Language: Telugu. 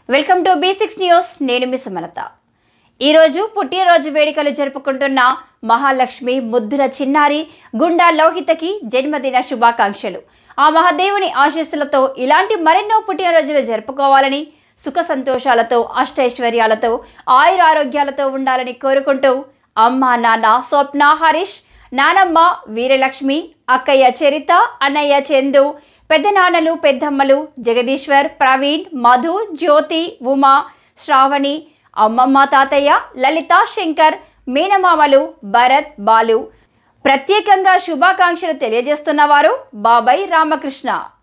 welcome to B six news నేను మీ సుమలత ఈరోజు పుట్టినరోజు వేడుకలు జరుపుకుంటున్న మహాలక్ష్మి ముద్దుల చిన్నారి గుండా లోహితకి జన్మదిన శుభాకాంక్షలు ఆ మహాదేవుని ఆశీస్సులతో ఇలాంటి మరెన్నో పుట్టినరోజులు జరుపుకోవాలని సుఖ సంతోషాలతో అష్టైశ్వర్యాలతో ఆయురారోగ్యాలతో ఉండాలని కోరుకుంటూ అమ్మ నాన్న స్వప్న హరీష్ నానమ్మ వీరలక్ష్మి అక్కయ్య చరిత అన్నయ్య చందు పెద్దనాన్నలు పెద్దమ్మలు జగదీశ్వర్ ప్రవీణ్ మధు జ్యోతి ఉమా శ్రావణి అమ్మమ్మ తాతయ్య లలిత శంకర్ మేనమామలు భరత్ బాలు ప్రత్యేకంగా శుభాకాంక్షలు తెలియజేస్తున్నవారు బాబాయ్ రామకృష్ణ